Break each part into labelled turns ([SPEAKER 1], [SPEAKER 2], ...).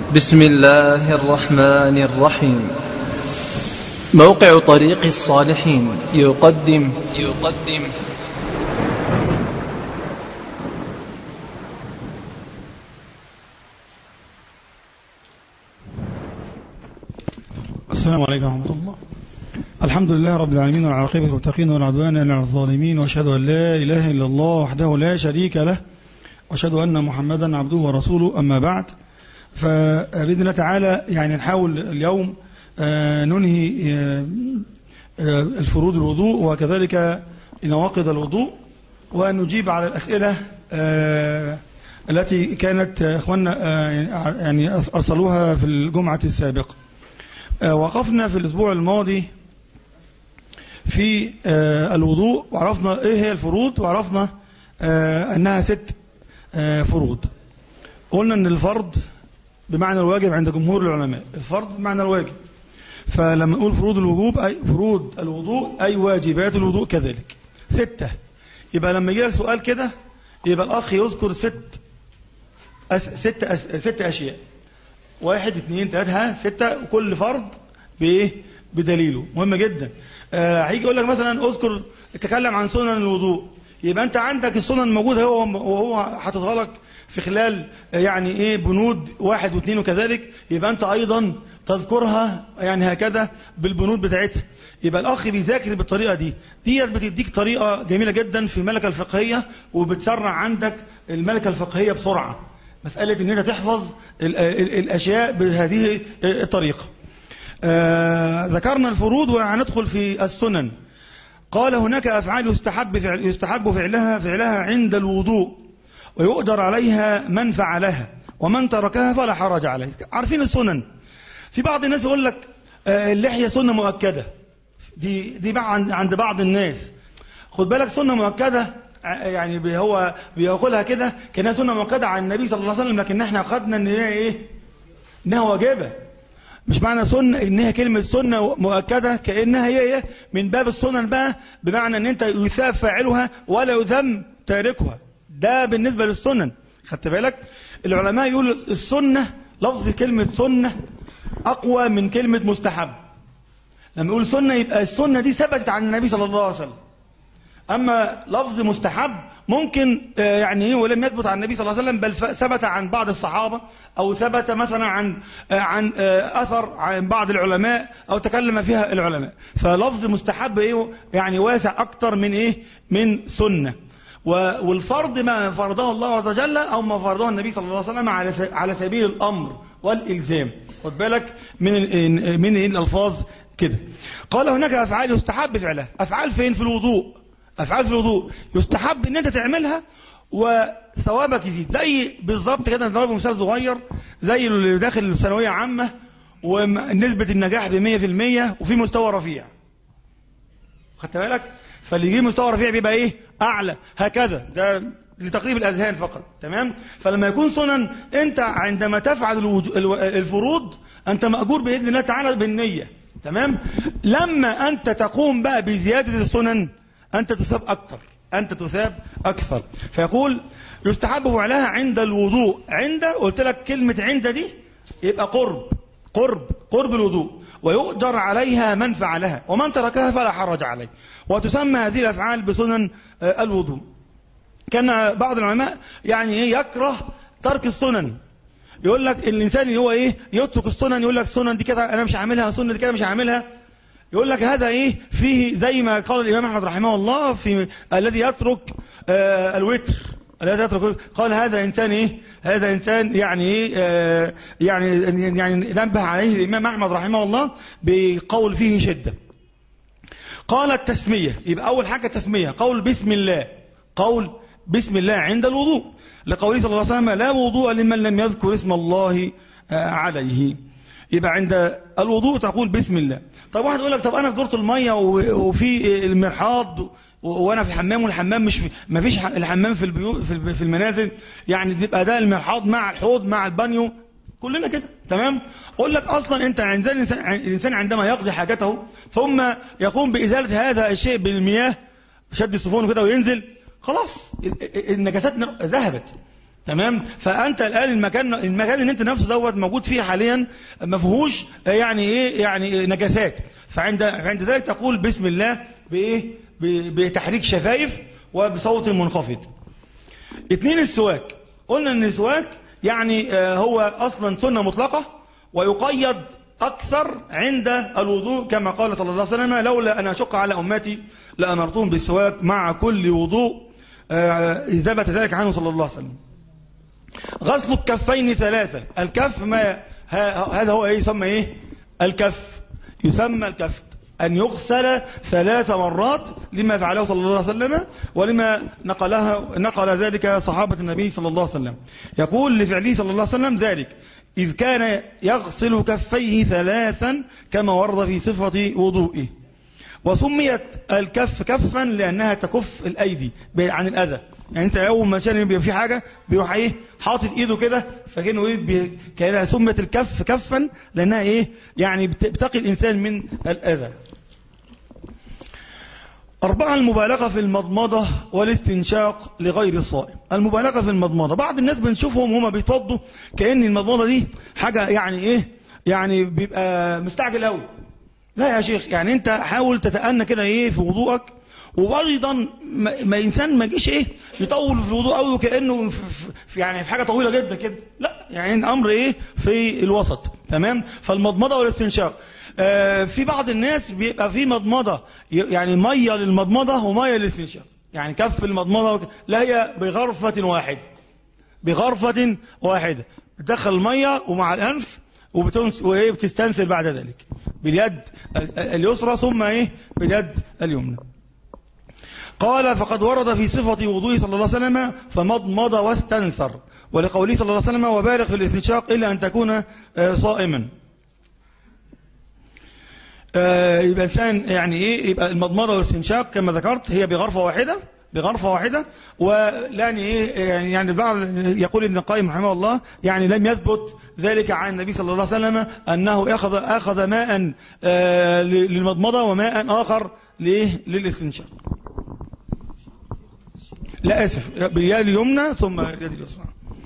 [SPEAKER 1] بسم الله الرحمن الرحيم موقع طريق الصالحين يقدم يقدم
[SPEAKER 2] السلام عليكم ورحمة الله الحمد لله رب العالمين والعاقبة للمتقين والعدوان على الظالمين وأشهد أن لا إله إلا الله وحده لا شريك له وأشهد أن محمدا عبده ورسوله أما بعد فبإذن الله تعالى يعني نحاول اليوم آه، ننهي آه، آه، الفروض الوضوء وكذلك نواقض الوضوء ونجيب على الأسئلة آه، التي كانت آه، إخواننا آه، يعني أرسلوها في الجمعة السابقة آه، وقفنا في الأسبوع الماضي في آه، الوضوء وعرفنا إيه هي الفروض وعرفنا آه، أنها ست آه، فروض قلنا أن الفرض بمعنى الواجب عند جمهور العلماء الفرض بمعنى الواجب فلما نقول فروض الوجوب أي فروض الوضوء أي واجبات الوضوء كذلك ستة يبقى لما يجي لك سؤال كده يبقى الأخ يذكر ست أس ست أس ست أشياء واحد اثنين ثلاثة ها ستة وكل فرض بإيه بدليله مهم جدا آه هيجي يقول لك مثلا اذكر تكلم عن سنن الوضوء يبقى انت عندك السنن موجوده هو وهو حاططها لك في خلال آه، يعني ايه بنود واحد واثنين وكذلك يبقى انت ايضا تذكرها يعني هكذا بالبنود بتاعتها يبقى الاخ بيذاكر بالطريقه دي ديت بتديك طريقه جميله جدا في الملكه الفقهيه وبتسرع عندك الملكه الفقهيه بسرعه مساله ان انت تحفظ ال- ال- الاشياء بهذه الطريقه آه ذكرنا الفروض وهندخل في السنن قال هناك أفعال يستحب فعل يستحب فعلها فعلها عند الوضوء ويؤجر عليها من فعلها ومن تركها فلا حرج عليه عارفين السنن في بعض الناس يقول لك آه، اللحية سنة مؤكدة دي دي بقى عند عند بعض الناس خد بالك سنة مؤكدة ع- يعني بي- هو بيقولها كده كأنها سنة مؤكدة عن النبي صلى الله عليه وسلم لكن احنا أخذنا ان هي ايه انها واجبة مش معنى سنة انها كلمة سنة مؤكدة كأنها هي ايه من باب السنن بقى بمعنى ان انت يثاب فاعلها ولا يذم تاركها ده بالنسبة للسنن خدت بالك العلماء يقولوا السنة لفظ كلمة سنة أقوى من كلمة مستحب لما يقول سنة يبقى السنة دي ثبتت عن النبي صلى الله عليه وسلم أما لفظ مستحب ممكن آه، يعني ايه ولم يثبت عن النبي صلى الله عليه وسلم بل ف- ثبت عن بعض الصحابة أو ثبت مثلا عن آه، عن آه، أثر عن بعض العلماء أو تكلم فيها العلماء فلفظ مستحب ايه يعني واسع أكتر من ايه من سنة و- والفرض ما فرضه الله عز وجل أو ما فرضه النبي صلى الله عليه وسلم على س- على سبيل الأمر والإلزام خد بالك من ال- من إيه الألفاظ كده قال هناك أفعال يستحب فعلها أفعال فين في الوضوء أفعال في الوضوء يستحب إن أنت تعملها وثوابك يزيد زي بالظبط كده نضرب مثال صغير زي اللي داخل ثانوية عامة ونسبة النجاح ب 100% وفي مستوى رفيع خدت بالك فاللي يجيب مستوى رفيع بيبقى ايه اعلى هكذا ده لتقريب الاذهان فقط تمام فلما يكون سنن انت عندما تفعل الوجو... الو- الفروض انت ماجور باذن الله تعالى بالنيه تمام لما انت تقوم بقى بزياده السنن انت تثاب اكثر انت تثاب اكثر فيقول يستحب فعلها عند الوضوء عند قلت لك كلمه عند دي يبقى قرب قرب قرب الوضوء ويؤجر عليها من فعلها ومن تركها فلا حرج عليه وتسمى هذه الأفعال بسنن آه، الوضوء كان بعض العلماء يعني إيه يكره ترك السنن يقول لك الإنسان اللي هو إيه يترك السنن يقول لك السنن دي كده أنا مش هعملها السنن دي كده مش هعملها يقول لك هذا إيه فيه زي ما قال الإمام أحمد رحمه الله في الذي يترك آه الوتر الذي يترك قال هذا إنسان إيه هذا إنسان يعني إيه آه يعني يعني نبه عليه الإمام أحمد رحمه الله بقول فيه شدة قال التسمية يبقى أول حاجة تسمية قول بسم الله قول بسم الله عند الوضوء لقوله صلى الله عليه وسلم لا وضوء لمن لم يذكر اسم الله آه، عليه يبقى عند الوضوء تقول بسم الله طب واحد يقول لك طب أنا في دورة المية و- وفي المرحاض و- وانا في الحمام والحمام مش في ما فيش ح- الحمام في البيوت في الب- في المنازل يعني تبقى ده المرحاض مع الحوض مع البانيو كلنا كده تمام اقول لك اصلا انت عند الانسان الانسان عندما يقضي حاجته ثم يقوم بازاله هذا الشيء بالمياه شد السفون كده وينزل خلاص ال- ال- النجاسات ن- ذهبت تمام فانت الان المكان المكان اللي انت نفسه دوت موجود فيه حاليا ما فيهوش يعني ايه يعني نجاسات فعند عند ذلك تقول بسم الله بايه ب- بتحريك شفايف وبصوت منخفض اتنين السواك قلنا ان السواك يعني آه، هو اصلا سنه مطلقه ويقيد اكثر عند الوضوء كما قال صلى الله عليه وسلم لولا ان اشق على امتي لامرتهم بالسواك مع كل وضوء آه، ثبت ذلك عنه صلى الله عليه وسلم غسل الكفين ثلاثة الكف ما ه- هذا هو ايه يسمى ايه الكف يسمى الكف أن يغسل ثلاث مرات لما فعله صلى الله عليه وسلم ولما نقلها نقل ذلك صحابة النبي صلى الله عليه وسلم يقول لفعله صلى الله عليه وسلم ذلك إذ كان يغسل كفيه ثلاثا كما ورد في صفة وضوئه وسميت الكف كفا لأنها تكف الأيدي عن الأذى يعني انت اول ما عشان يبقى في حاجه بيروح ايه حاطط ايده كده فكانه ايه بي- كانها سميت الكف كفا لانها ايه يعني بت- بتقي الانسان من الاذى أربعة المبالغة في المضمضة والاستنشاق لغير الصائم المبالغة في المضمضة بعض الناس بنشوفهم هما بيتوضوا كأن المضمضة دي حاجة يعني إيه يعني بيبقى مستعجل قوي لا يا شيخ يعني أنت حاول تتأنى كده إيه في وضوءك وأيضا ما ما إنسان ما يجيش إيه يطول في الوضوء قوي وكأنه في في يعني في حاجة طويلة جدا كده لا يعني الأمر إيه في الوسط تمام فالمضمضة والاستنشاق آه، في بعض الناس بيبقى في مضمضة ي- يعني مية للمضمضة ومية للاستنشاق يعني كف المضمضة وك... لا هي بغرفة واحدة بغرفة واحدة بتدخل المية ومع الأنف وبتنس وإيه بتستنثر بعد ذلك باليد ال- اليسرى ثم إيه باليد اليمنى قال فقد ورد في صفة وضوء صلى الله عليه وسلم فمضمض واستنثر ولقوله صلى الله عليه وسلم وبالغ في الاستنشاق إلا أن تكون آه، صائما آه، يبقى إنسان يعني إيه يبقى المضمضة والاستنشاق كما ذكرت هي بغرفة واحدة بغرفة واحدة ويعني إيه يعني يعني بعض يقول ابن القيم رحمه الله يعني لم يثبت ذلك عن النبي صلى الله عليه وسلم أنه أخذ أخذ ماء آه، للمضمضة وماء آخر لإيه؟ للاستنشاق لا آسف باليد اليمنى ثم اليد اليسرى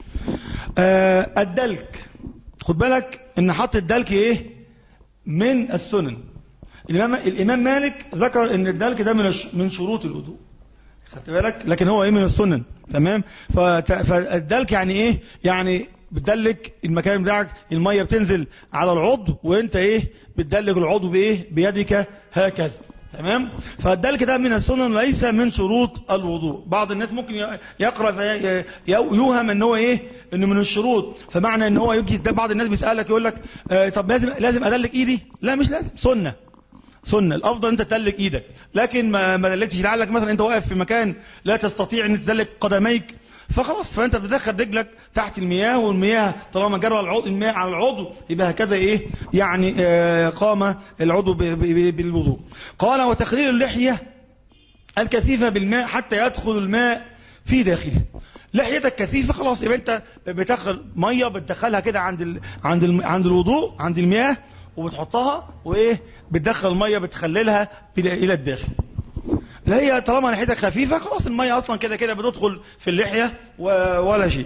[SPEAKER 2] آه، الدلك خد بالك ان حط الدلك ايه من السنن الامام الامام مالك ذكر ان الدلك ده من الش- من شروط الوضوء خدت بالك لكن هو ايه من السنن تمام فت- فالدلك يعني ايه يعني بتدلك المكان بتاعك الميه بتنزل على العضو وانت ايه بتدلك العضو بايه بيدك هكذا تمام فالدلك ده من السنن ليس من شروط الوضوء بعض الناس ممكن ي- يقرا في يوهم ان هو ايه انه من الشروط فمعنى ان هو يجي ده بعض الناس بيسالك يقول لك آه طب لازم لازم ادلك ايدي لا مش لازم سنه سنة الأفضل أنت تدلك إيدك لكن ما ما دلكتش لعلك مثلا أنت واقف في مكان لا تستطيع أن تدلك قدميك فخلاص فأنت بتدخل رجلك تحت المياه والمياه طالما جرى العضو المياه على العضو يبقى هكذا إيه يعني آه قام العضو ب- ب- بالوضوء قال وتخليل اللحية الكثيفة بالماء حتى يدخل الماء في داخله لحيتك كثيفة خلاص يبقى انت بتدخل ميه بتدخلها كده عند ال... عند ال... عند الوضوء عند المياه وبتحطها وايه بتدخل الميه بتخللها الى الى الداخل لا هي طالما لحيتك خفيفة خلاص الميه اصلا كده كده بتدخل في اللحية و... ولا شيء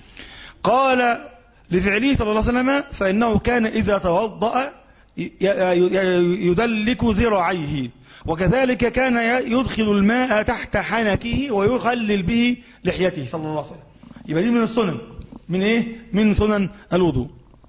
[SPEAKER 2] قال لفعله صلى الله عليه وسلم فإنه كان إذا توضأ ي- ي- يدلك ذراعيه وكذلك كان يدخل الماء تحت حنكه ويخلل به لحيته صلى الله عليه وسلم يبقى دي من السنن من ايه من سنن الوضوء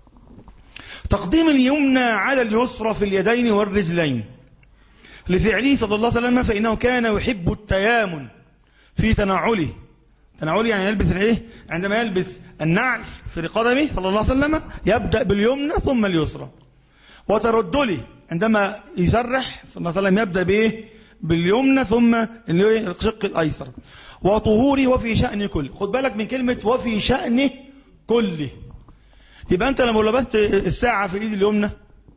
[SPEAKER 2] تقديم اليمنى على اليسرى في اليدين والرجلين لفعله صلى الله عليه وسلم فإنه كان يحب التيامن في تنعله تنعله يعني يلبس الايه عندما يلبس النعل في قدمه صلى الله عليه وسلم يبدأ باليمنى ثم اليسرى وتردله عندما يسرح صلى الله عليه وسلم يبدأ بايه باليمنى ثم الشق الأيسر وطهوره وفي شأن كله خد بالك من كلمة وفي شأنه كله يبقى أنت لما لبست الساعة في الإيد اليمنى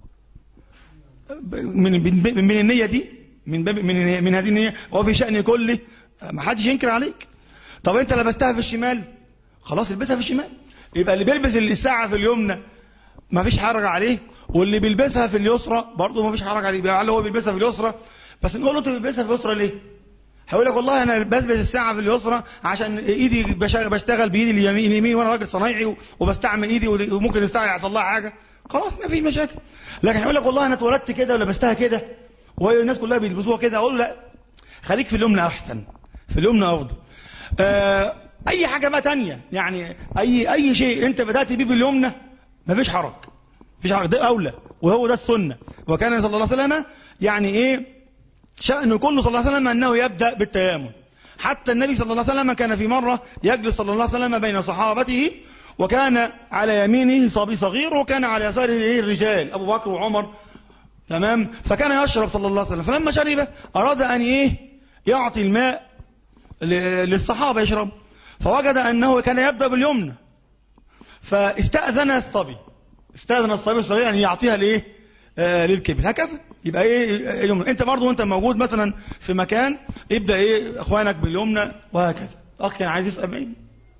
[SPEAKER 2] من من من النية دي من باب من من هذه النية وفي شأن كله ما حدش ينكر عليك طب أنت لبستها في الشمال خلاص البسها في الشمال يبقى اللي بيلبس الساعة في اليمنى ما فيش حرج عليه واللي بيلبسها في اليسرى برضه ما فيش حرج عليه يعني هو بيلبسها في اليسرى بس نقول له انت بتلبسها في اليسرى ليه هيقول لك والله انا بثبت الساعه في اليسرى عشان ايدي بشتغل بايدي اليمين اليمين وانا راجل صنايعي وبستعمل ايدي وممكن الساعه يحصل لها حاجه خلاص ما في مشاكل لكن هيقول لك والله انا اتولدت كده ولبستها كده وهي الناس كلها بيلبسوها كده اقول له لا خليك في اليمنى احسن في اليمنى افضل آه اي حاجه بقى تانية يعني اي اي شيء انت بدات بيه باليمنى مفيش حرج مفيش حرج ده اولى وهو ده السنه وكان صلى الله عليه وسلم يعني ايه شأنه كله صلى الله عليه وسلم أنه يبدأ بالتيامن حتى النبي صلى الله عليه وسلم كان في مرة يجلس صلى الله عليه وسلم بين صحابته وكان على يمينه صبي صغير وكان على يساره الرجال أبو بكر وعمر تمام فكان يشرب صلى الله عليه وسلم فلما شرب أراد أن إيه يعطي الماء للصحابة يشرب فوجد أنه كان يبدأ باليمنى فاستأذن الصبي استأذن الصبي الصغير أن يعطيها لإيه آه للكبر هكذا يبقى ايه اليمنى انت برضه وانت موجود مثلا في مكان ابدا ايه اخوانك باليمنى وهكذا اخ كان عايز يسال مين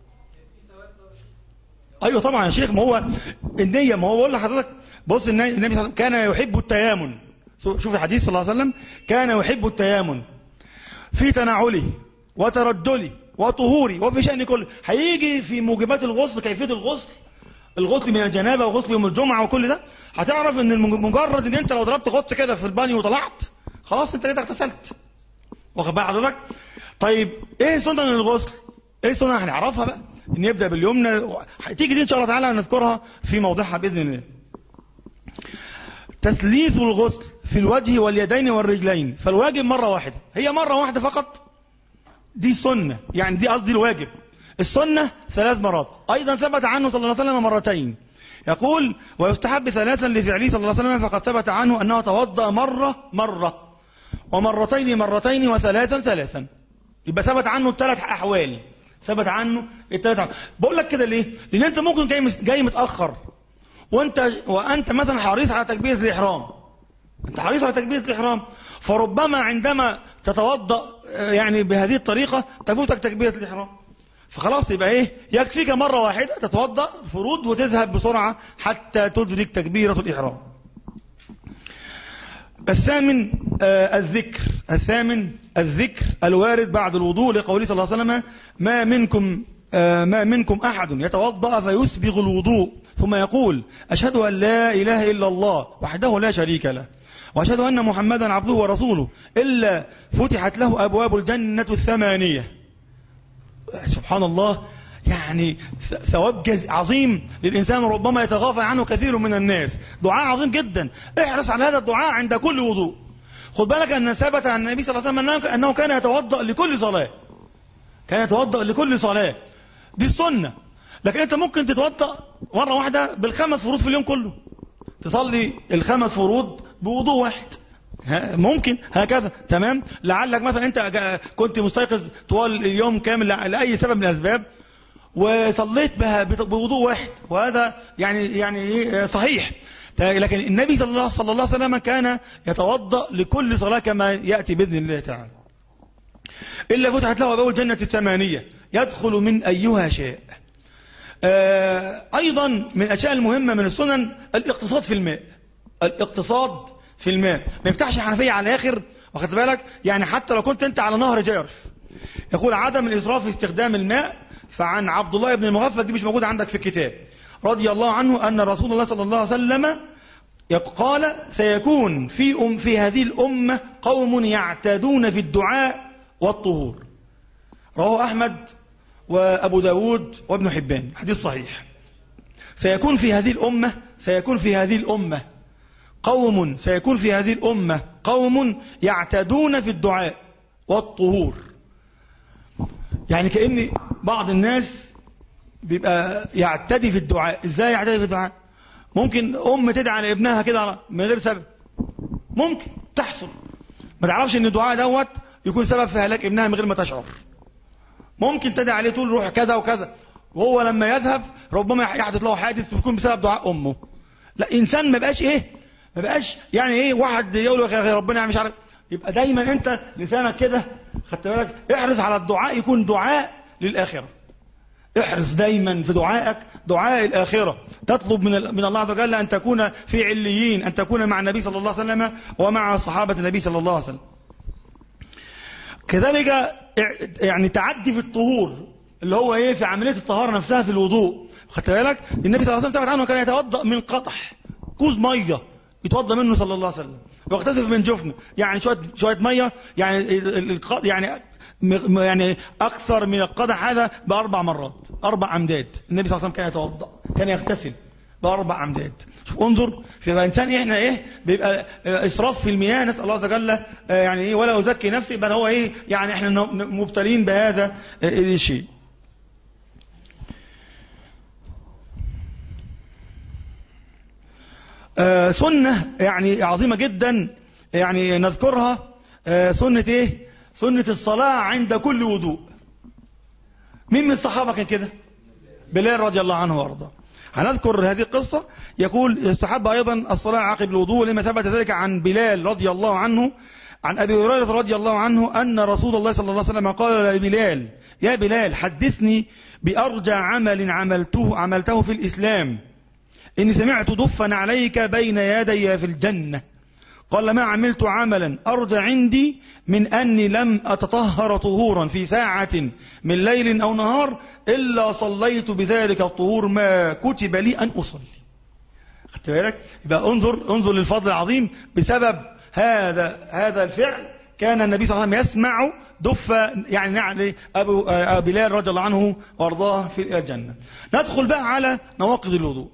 [SPEAKER 2] ايوه طبعا يا شيخ ما هو النيه ما هو بقول لحضرتك بص النبي صلى الله عليه وسلم كان يحب التيامن شوف الحديث صلى الله عليه وسلم كان يحب التيامن في تناوله وتردله وطهوري وفي شأن كله هيجي في موجبات الغسل كيفية الغسل الغسل من الجنابه وغسل يوم الجمعه وكل ده هتعرف ان مجرد ان انت لو ضربت غطس كده في البانيو وطلعت خلاص انت كده اغتسلت واخد بال حضرتك طيب ايه سنن الغسل ايه سنن هنعرفها بقى ان يبدا باليمنى تيجي دي ان شاء الله تعالى نذكرها في موضعها باذن الله تثليث الغسل في الوجه واليدين والرجلين فالواجب مره واحده هي مره واحده فقط دي سنه يعني دي قصدي الواجب السنة ثلاث مرات أيضا ثبت عنه صلى الله عليه وسلم مرتين يقول ويستحب ثلاثا لفعله صلى الله عليه وسلم فقد ثبت عنه أنه توضأ مرة مرة ومرتين مرتين وثلاثا ثلاثا يبقى ثبت عنه الثلاث أحوال ثبت عنه الثلاث أحوال بقول لك كده ليه لأن أنت ممكن جاي, جاي متأخر وأنت, وأنت مثلا حريص على تكبيرة الإحرام أنت حريص على تكبيرة الإحرام فربما عندما تتوضأ يعني بهذه الطريقة تفوتك تكبيرة الإحرام فخلاص يبقى ايه يكفيك مرة واحدة تتوضأ فروض وتذهب بسرعة حتى تدرك تكبيرة الإحرام الثامن آه الذكر الثامن الذكر الوارد بعد الوضوء لقوله صلى الله عليه وسلم ما منكم آه ما منكم أحد يتوضأ فيسبغ الوضوء ثم يقول أشهد أن لا إله إلا الله وحده لا شريك له وأشهد أن محمدا عبده ورسوله إلا فتحت له أبواب الجنة الثمانية سبحان الله يعني ثواب عظيم للإنسان ربما يتغافل عنه كثير من الناس دعاء عظيم جدا احرص على هذا الدعاء عند كل وضوء خد بالك أن ثبت عن النبي صلى الله عليه وسلم أنه كان يتوضأ لكل صلاة كان يتوضأ لكل صلاة دي السنة لكن أنت ممكن تتوضأ مرة واحدة بالخمس فروض في اليوم كله تصلي الخمس فروض بوضوء واحد ممكن هكذا تمام لعلك مثلا انت كنت مستيقظ طوال اليوم كامل لاي سبب من الاسباب وصليت بها بوضوء واحد وهذا يعني يعني صحيح لكن النبي صلى الله صلى الله عليه وسلم كان يتوضا لكل صلاه كما ياتي باذن الله تعالى الا فتحت له ابواب الجنه الثمانيه يدخل من ايها شاء ايضا من الاشياء المهمه من السنن الاقتصاد في الماء الاقتصاد في الماء ما يفتحش حنفيه على الاخر واخد بالك يعني حتى لو كنت انت على نهر جارف يقول عدم الاسراف في استخدام الماء فعن عبد الله بن المغفل دي مش موجوده عندك في الكتاب رضي الله عنه ان رسول الله صلى الله عليه وسلم قال سيكون في أم في هذه الأمة قوم يعتادون في الدعاء والطهور رواه أحمد وأبو داود وابن حبان حديث صحيح سيكون في هذه الأمة سيكون في هذه الأمة قوم سيكون في هذه الأمة قوم يعتدون في الدعاء والطهور يعني كأن بعض الناس بيبقى يعتدي في الدعاء ازاي يعتدي في الدعاء ممكن أم تدعي لابنها كده من غير سبب ممكن تحصل ما تعرفش ان الدعاء دوت يكون سبب في هلاك ابنها من غير ما تشعر ممكن تدعي عليه تقول روح كذا وكذا وهو لما يذهب ربما يحدث له حادث بيكون بسبب دعاء امه لا انسان ما بقاش ايه ما بقاش يعني ايه واحد يقول لك يا ربنا مش عارف يبقى دايما انت لسانك كده خدت بالك احرص على الدعاء يكون دعاء للاخره احرص دايما في دعائك دعاء الآخرة تطلب من من الله عز وجل أن تكون في عليين أن تكون مع النبي صلى الله عليه وسلم ومع صحابة النبي صلى الله عليه وسلم كذلك يعني تعدي في الطهور اللي هو ايه في عمليه الطهاره نفسها في الوضوء خدت بالك النبي صلى الله عليه وسلم ثبت عنه كان يتوضا من قطح كوز ميه يتوضا منه صلى الله عليه وسلم واغتسل من جفن يعني شويه شويه ميه يعني يعني يعني اكثر من القدح هذا باربع مرات اربع امداد النبي صلى الله عليه وسلم كان يتوضا كان يغتسل باربع امداد شوف انظر في انسان احنا ايه بيبقى اسراف في المياه نسال الله عز وجل آه، يعني ايه ولا ازكي نفسي بل هو ايه يعني احنا مبتلين بهذا آه، الشيء آه، سنة يعني عظيمة جدا يعني نذكرها سنة ايه سنة الصلاة عند كل وضوء مين من الصحابة كان كده بلال رضي الله عنه وارضاه هنذكر هذه القصة يقول يستحب أيضا الصلاة عقب الوضوء لما ثبت ذلك عن بلال رضي الله عنه عن أبي هريرة رضي الله عنه أن رسول الله صلى الله عليه وسلم قال لبلال يا بلال حدثني بأرجى عمل عملته, عملته في الإسلام إني سمعت دفا عليك بين يدي في الجنة قال ما عملت عملا أرجى عندي من أني لم أتطهر طهورا في ساعة من ليل أو نهار إلا صليت بذلك الطهور ما كتب لي أن أصلي خدت بالك يبقى انظر انظر للفضل العظيم بسبب هذا هذا الفعل كان النبي صلى الله عليه وسلم يسمع دف يعني يعني أبو بلال رضي الله عنه وارضاه في الجنة ندخل بقى على نواقض الوضوء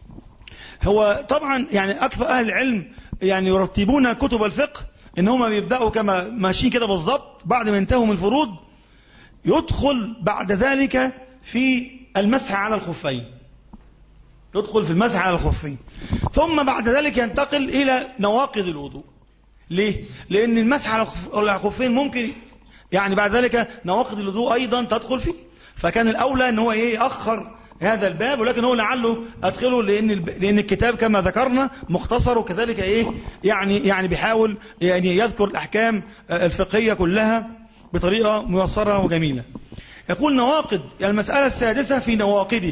[SPEAKER 2] هو طبعا يعني أكثر أهل العلم يعني يرتبون كتب الفقه ان هم بيبداوا كما ماشيين كده بالظبط بعد ما انتهوا من الفروض يدخل بعد ذلك في المسح على الخفين يدخل في المسح على الخفين ثم بعد ذلك ينتقل الى نواقض الوضوء ليه لان المسح على الخفين ممكن يعني بعد ذلك نواقض الوضوء ايضا تدخل فيه فكان الاولى ان هو ايه ياخر هذا الباب ولكن هو لعله أدخله لأن لأن الكتاب كما ذكرنا مختصر وكذلك إيه يعني يعني بيحاول يعني يذكر الأحكام الفقهية كلها بطريقة ميسرة وجميلة يقول نواقض المسألة السادسة في نواقضه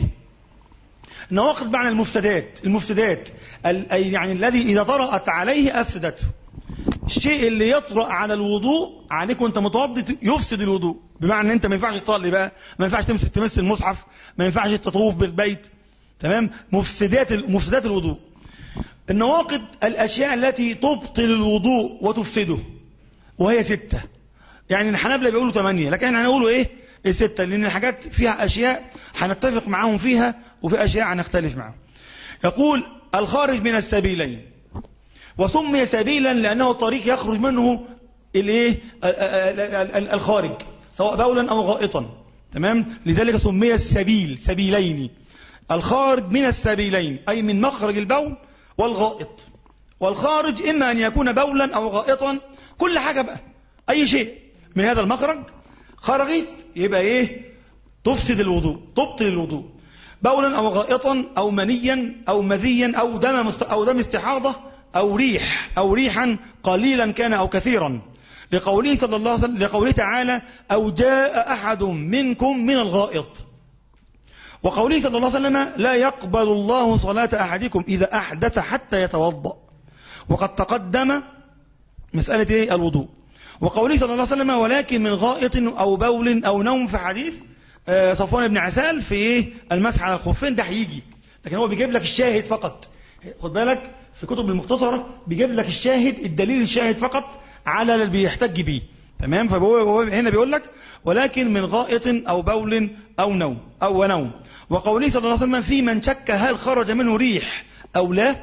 [SPEAKER 2] نواقض معنى المفسدات المفسدات يعني الذي إذا طرأت عليه أفسدته الشيء اللي يطرأ على الوضوء عليك وانت متوضي يفسد الوضوء بمعنى ان انت ما ينفعش تصلي بقى ما ينفعش تمسك تمس المصحف ما ينفعش تطوف بالبيت تمام مفسدات مفسدات الوضوء النواقض الاشياء التي تبطل الوضوء وتفسده وهي ستة يعني الحنابلة بيقولوا ثمانية لكن احنا هنقولوا ايه الستة لان الحاجات فيها اشياء هنتفق معاهم فيها وفي اشياء هنختلف معاهم يقول الخارج من السبيلين وسمي سبيلا لأنه طريق يخرج منه الايه الخارج سواء بولا أو غائطا تمام لذلك سمي السبيل سبيلين الخارج من السبيلين أي من مخرج البول والغائط والخارج إما أن يكون بولا أو غائطا كل حاجة بقى أي شيء من هذا المخرج خرجت يبقى إيه تفسد الوضوء تبطل الوضوء بولا أو غائطا أو منيا أو مذيا أو دم, أو دم استحاضة أو ريح أو ريحا قليلا كان أو كثيرا لقوله صلى الله عليه وسلم لقوله تعالى أو جاء أحد منكم من الغائط وقوله صلى الله عليه وسلم لا يقبل الله صلاة أحدكم إذا أحدث حتى يتوضأ وقد تقدم مسألة إيه؟ الوضوء وقوله صلى الله عليه وسلم ولكن من غائط أو بول أو نوم في حديث آه، صفوان بن عسال في إيه؟ المسح على الخفين ده هيجي لكن هو بيجيب لك الشاهد فقط خد بالك في كتب المختصرة بيجيب لك الشاهد الدليل الشاهد فقط على اللي بيحتج به تمام فهو هنا بيقول لك ولكن من غائط أو بول أو نوم أو نوم وقوله صلى الله عليه وسلم في من شك هل خرج منه ريح أو لا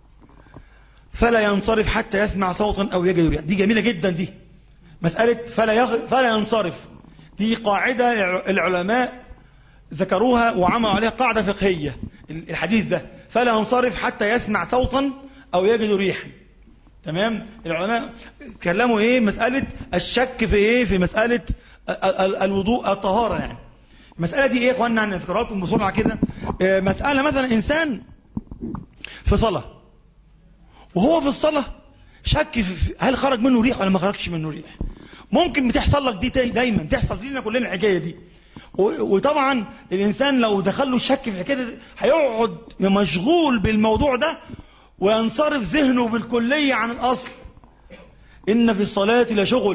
[SPEAKER 2] فلا ينصرف حتى يسمع صوتا أو يجد ريح دي جميلة جدا دي مسألة فلا, يغ... فلا ينصرف دي قاعدة العلماء ذكروها وعملوا عليها قاعدة فقهية الحديث ده فلا ينصرف حتى يسمع صوتا أو يجد ريحا تمام العلماء كلموا ايه مسألة الشك في ايه في مسألة الوضوء الطهارة يعني المسألة دي ايه يا اخوانا نذكرها لكم بسرعة كده آه، مسألة مثلا انسان في صلاة وهو في الصلاة شك في هل خرج منه ريح ولا ما خرجش منه ريح ممكن بتحصل لك دي دايما تحصل لنا كلنا الحكاية دي وطبعا الإنسان لو دخل له الشك في الحكاية دي هيقعد مشغول بالموضوع ده وينصرف ذهنه بالكلية عن الأصل إن في الصلاة لشغلة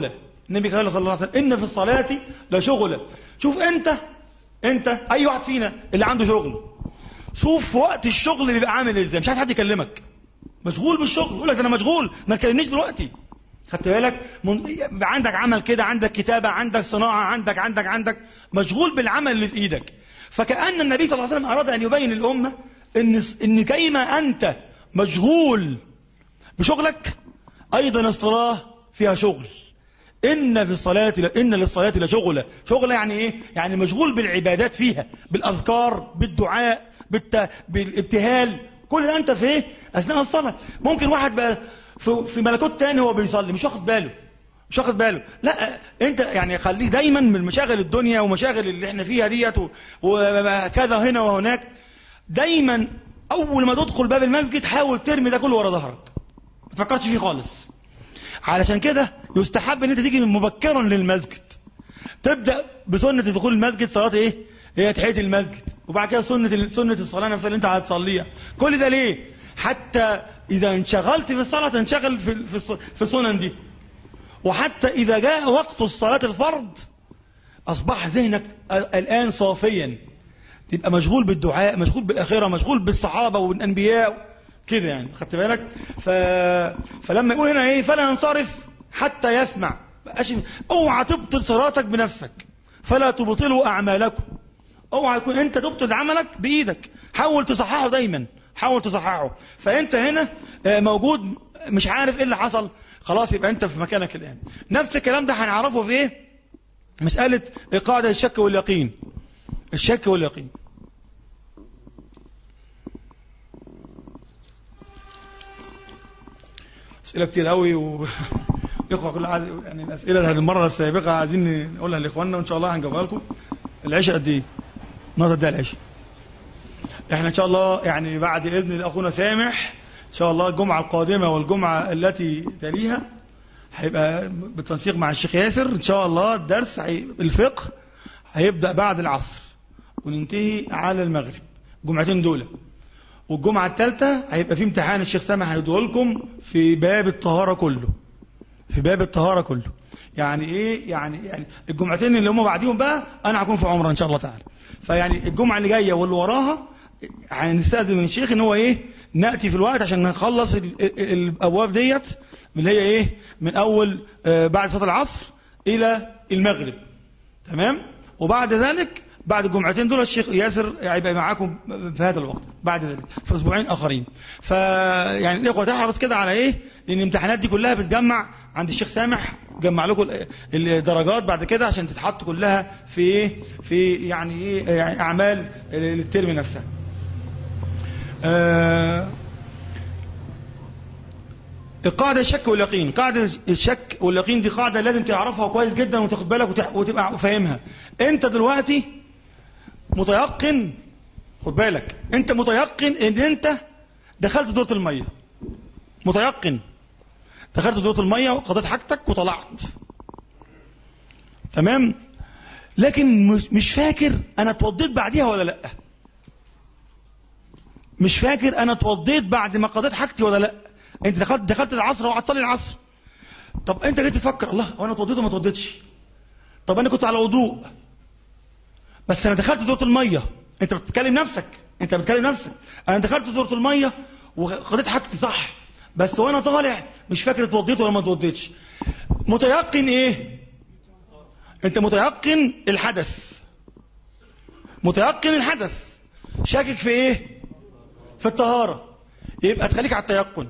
[SPEAKER 2] النبي قال صلى الله عليه وسلم ان في الصلاه لشغلا شوف انت انت اي واحد فينا اللي عنده شغل شوف وقت الشغل بيبقى عامل ازاي مش عايز حد يكلمك مشغول بالشغل يقول لك انا مشغول ما تكلمنيش دلوقتي خدت بالك من... عندك عمل كده عندك كتابه عندك صناعه عندك عندك عندك مشغول بالعمل اللي في ايدك فكأن النبي صلى الله عليه وسلم أراد أن يبين للأمة إن إن كيما أنت مشغول بشغلك أيضا الصلاة فيها شغل إن في الصلاة ل... إن للصلاة لشغلة شغلة يعني إيه؟ يعني مشغول بالعبادات فيها بالأذكار بالدعاء بالت... بالابتهال كل ده أنت في إيه؟ أثناء الصلاة ممكن واحد بقى في, في ملكوت تاني هو بيصلي مش واخد باله مش واخد باله لا انت يعني خليه دايما من مشاغل الدنيا ومشاغل اللي احنا فيها ديت وكذا هنا وهناك دايما اول ما تدخل باب المسجد حاول ترمي ده كله ورا ظهرك ما تفكرش فيه خالص علشان كده يستحب ان انت تيجي مبكرا للمسجد تبدا بسنه دخول المسجد صلاه ايه هي تحيه المسجد وبعد كده سنه سنه الصلاه نفسها اللي انت هتصليها كل ده ليه حتى اذا انشغلت في الصلاه تنشغل في في السنن دي وحتى إذا جاء وقت الصلاة الفرض أصبح ذهنك الآن صافيا تبقى مشغول بالدعاء مشغول بالآخرة مشغول بالصحابة والأنبياء كده يعني خدت بالك ف... فلما يقول هنا ايه فلا ينصرف حتى يسمع اوعى تبطل صلاتك بنفسك فلا تبطلوا اعمالكم اوعى يكون انت تبطل عملك بايدك حاول تصححه دايما حاول تصححه فانت هنا موجود مش عارف ايه اللي حصل خلاص يبقى انت في مكانك الان نفس الكلام ده هنعرفه في ايه مسألة قاعدة الشك واليقين الشك واليقين أسئلة كتير قوي و... الإخوة كل عايز يعني الأسئلة هذه المرة السابقة عايزين نقولها لإخواننا وإن شاء الله هنجاوبها لكم العشاء قد إيه؟ النهارده ده العشاء إحنا إن شاء الله يعني بعد إذن أخونا سامح إن شاء الله الجمعة القادمة والجمعة التي تليها هيبقى بالتنسيق مع الشيخ ياسر إن شاء الله الدرس الفقه هيبدأ بعد العصر وننتهي على المغرب جمعتين دول والجمعة الثالثة هيبقى في امتحان الشيخ سامح هيديه لكم في باب الطهارة كله في باب الطهارة كله يعني ايه يعني يعني الجمعتين اللي هم بعديهم بقى انا هكون في عمره ان شاء الله تعالى فيعني الجمعة اللي جاية واللي وراها هنستأذن من الشيخ ان هو ايه نأتي في الوقت عشان نخلص الأبواب ديت اللي هي إيه من أول بعد صلاة العصر إلى المغرب تمام وبعد ذلك بعد الجمعتين دول الشيخ ياسر هيبقى معاكم في هذا الوقت بعد ذلك في اسبوعين اخرين فيعني الاخوه تحرص كده على ايه لان الامتحانات دي كلها بتجمع عند الشيخ سامح جمع لكم الدرجات بعد كده عشان تتحط كلها في ايه في يعني ايه يعني اعمال الترم نفسها آه القاعدة الشك واليقين قاعدة الشك واليقين دي قاعدة لازم تعرفها كويس جدا وتاخد بالك وتبقى فاهمها انت دلوقتي متيقن خد بالك انت متيقن ان انت دخلت دورة المية متيقن دخلت دورة المية وقضيت حاجتك وطلعت تمام لكن مش فاكر انا اتوضيت بعديها ولا لا مش فاكر انا اتوضيت بعد ما قضيت حاجتي ولا لا انت دخلت دخلت العصر وهتصلي العصر طب انت جيت تفكر الله هو انا اتوضيت وما اتوضيتش طب انا كنت على وضوء بس انا دخلت دورة الميه انت بتتكلم نفسك انت بتتكلم نفسك انا دخلت دورة الميه وقضيت حاجتي صح بس وانا طالع مش فاكر اتوضيت ولا ما اتوضيتش متيقن ايه انت متيقن الحدث متيقن الحدث شاكك في ايه في الطهارة يبقى تخليك على التيقن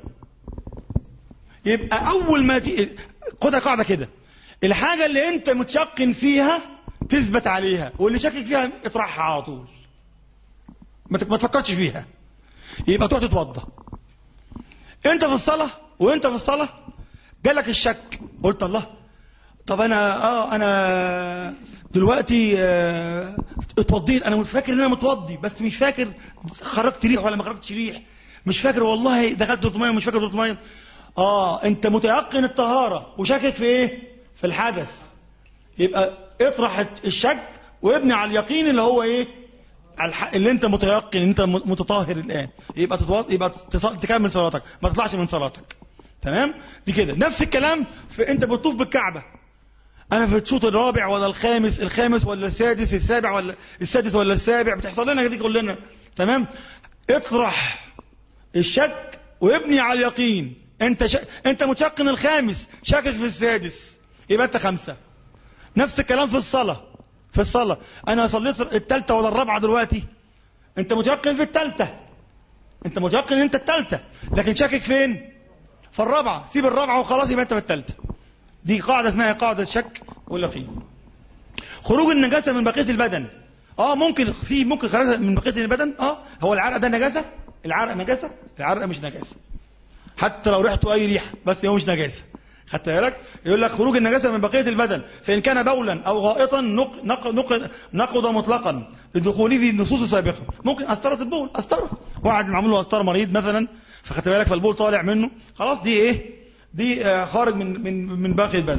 [SPEAKER 2] يبقى اول ما ت... خدها قاعدة كده الحاجة اللي انت متيقن فيها تثبت عليها واللي شاكك فيها اطرحها على طول ما تفكرش فيها يبقى تروح تتوضى انت في الصلاة وانت في الصلاة جالك الشك قلت الله طب انا اه انا دلوقتي اه اتوضيت انا فاكر ان انا متوضي بس مش فاكر خرجت ريح ولا ما خرجتش ريح مش فاكر والله دخلت دورة ميه ومش فاكر دورة ميه اه انت متيقن الطهارة وشاكك في ايه في الحدث يبقى اطرح الشك وابني على اليقين اللي هو ايه اللي انت متيقن انت متطهر الان يبقى تتوض... يبقى تكمل صلاتك ما تطلعش من صلاتك تمام دي كده نفس الكلام في انت بتطوف بالكعبه انا في الشوط الرابع ولا الخامس الخامس ولا السادس السابع ولا السادس ولا السابع بتحصل لنا دي كلنا تمام اطرح الشك وابني على اليقين انت ش... انت متيقن الخامس شاكك في السادس يبقى انت خمسة نفس الكلام في الصلاة في الصلاة انا صليت التالتة ولا الرابعة دلوقتي انت متيقن في التالتة انت متيقن انت التالتة لكن شاكك فين في الرابعة سيب الرابعة وخلاص يبقى انت في التالتة دي قاعدة اسمها قاعدة شك واليقين خروج النجاسة من بقية البدن اه ممكن في ممكن خرج من بقية البدن اه هو العرق ده نجاسة العرق نجاسة العرق مش نجاسة حتى لو ريحته اي ريحة بس هو مش نجاسة خدت بالك يقول لك خروج النجاسة من بقية البدن فإن كان بولا أو غائطا نق نق نق نقض مطلقا لدخوله في النصوص السابقة ممكن أسطرة البول أسطرة واحد معمول له أسطرة مريض مثلا فخدت بالك فالبول طالع منه خلاص دي إيه دي آه خارج من من من باقي البدن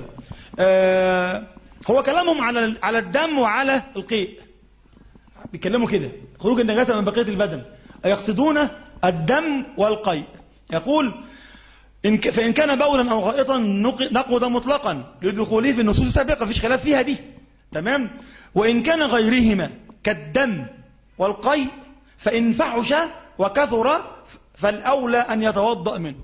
[SPEAKER 2] آه هو كلامهم على على الدم وعلى القيء بيتكلموا كده خروج النجاسة من بقية البدن يقصدون الدم والقيء يقول إن ك... فإن كان بولا أو غائطا نقض مطلقا لدخوله في النصوص السابقة فيش خلاف فيها دي تمام وإن كان غيرهما كالدم والقيء فإن فحش وكثر فالأولى أن يتوضأ منه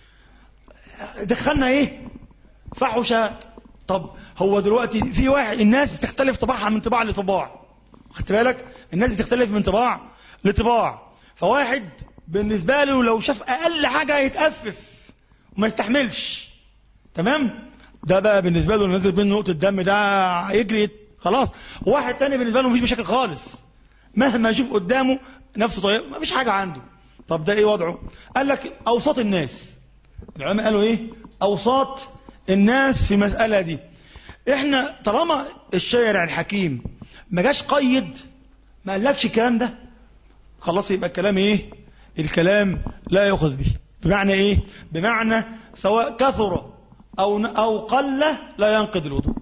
[SPEAKER 2] دخلنا إيه فحش طب هو دلوقتي في واحد الناس بتختلف طباعها من طباع لطباع خدت بالك الناس بتختلف من طباع لطباع فواحد بالنسبة له لو شاف أقل حاجة يتأفف وما يستحملش تمام ده بقى بالنسبة له نزل منه نقطة الدم ده يجري خلاص واحد تاني بالنسبة له مفيش مشاكل خالص مهما يشوف قدامه نفسه طيب ما فيش حاجة عنده طب ده ايه وضعه قال لك اوساط الناس العلماء قالوا ايه اوساط الناس في المسألة دي احنا طالما الشارع الحكيم ما جاش قيد ما قالكش الكلام ده خلاص يبقى الكلام ايه الكلام لا يؤخذ به بمعنى ايه بمعنى سواء كثر او او قل لا ينقض الوضوء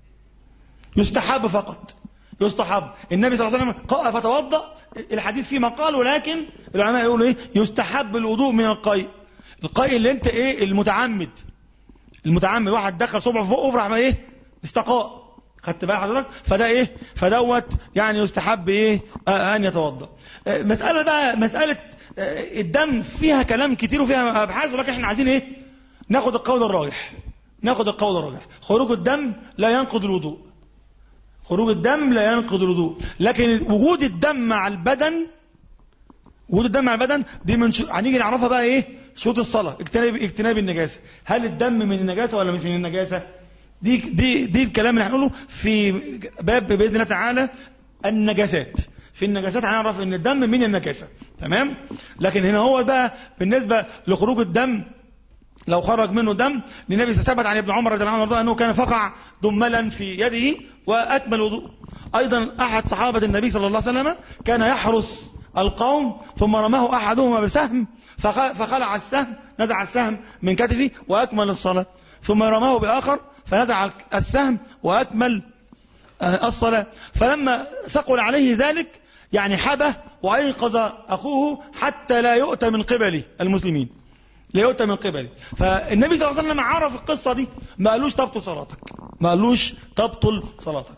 [SPEAKER 2] يستحب فقط يستحب النبي صلى الله عليه وسلم قال فتوضا الحديث فيه مقال ولكن العلماء يقولوا ايه يستحب الوضوء من القيء القيء اللي انت ايه المتعمد المتعمد واحد دخل صبعه في بقه وراح ايه استقاء خدت بقى حضرتك فده ايه فدوت يعني يستحب ايه آه ان يتوضا آه مساله بقى مساله آه الدم فيها كلام كتير وفيها ابحاث ولكن احنا عايزين ايه ناخد القول الراجح ناخد القول الراجح خروج الدم لا ينقض الوضوء خروج الدم لا ينقض الوضوء لكن وجود الدم مع البدن وجود الدم مع البدن دي من شو... هنيجي نعرفها بقى ايه شروط الصلاه اجتناب اجتناب النجاسه هل الدم من النجاسه ولا مش من النجاسه دي دي دي الكلام اللي هنقوله في باب باذن الله تعالى النجاسات في النجاسات هنعرف ان الدم من النجاسه تمام لكن هنا هو بقى بالنسبه لخروج الدم لو خرج منه دم للنبي ثبت عن ابن عمر رضي الله عنه انه كان فقع دملا في يده واكمل وضوء ايضا احد صحابه النبي صلى الله عليه وسلم كان يحرس القوم ثم رماه احدهما بسهم فخلع السهم نزع السهم من كتفه واكمل الصلاه ثم رماه باخر فنزع السهم وأكمل الصلاة فلما ثقل عليه ذلك يعني حبه وأيقظ أخوه حتى لا يؤتى من قبل المسلمين لا يؤتى من قبل فالنبي صلى الله عليه وسلم عرف القصة دي ما قالوش تبطل صلاتك ما قالوش تبطل صلاتك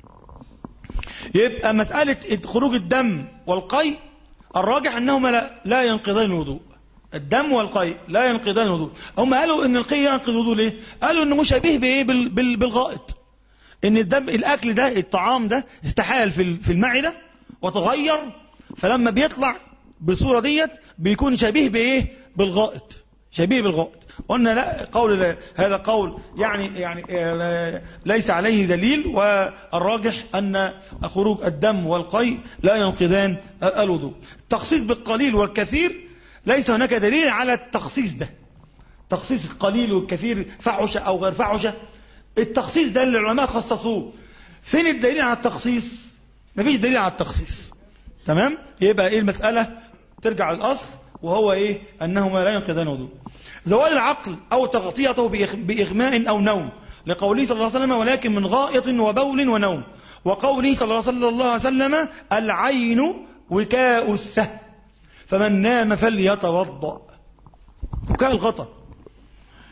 [SPEAKER 2] يبقى مسألة خروج الدم والقيء الراجح أنهما لا, لا ينقضان الوضوء الدم والقيء لا ينقضان الوضوء هم قالوا ان القيء ينقض الوضوء ليه قالوا انه مشابه بايه بال بال بالغائط ان الدم الاكل ده الطعام ده استحال في في المعده وتغير فلما بيطلع بالصوره ديت بيكون شبيه بايه بالغائط شبيه بالغائط قلنا لا قول هذا قول يعني يعني ليس عليه دليل والراجح ان خروج الدم والقيء لا ينقضان الوضوء التخصيص بالقليل والكثير ليس هناك دليل على التخصيص ده تخصيص القليل والكثير فحشة أو غير فحشة التخصيص ده اللي العلماء خصصوه فين الدليل على التخصيص مفيش دليل على التخصيص تمام يبقى ايه المسألة ترجع للأصل وهو ايه أنهما لا ينقضان وضوء زوال العقل أو تغطيته بإغماء أو نوم لقوله صلى الله عليه وسلم ولكن من غائط وبول ونوم وقوله صلى الله عليه وسلم العين وكاء السهل فمن نام فليتوضا بكاء الغطا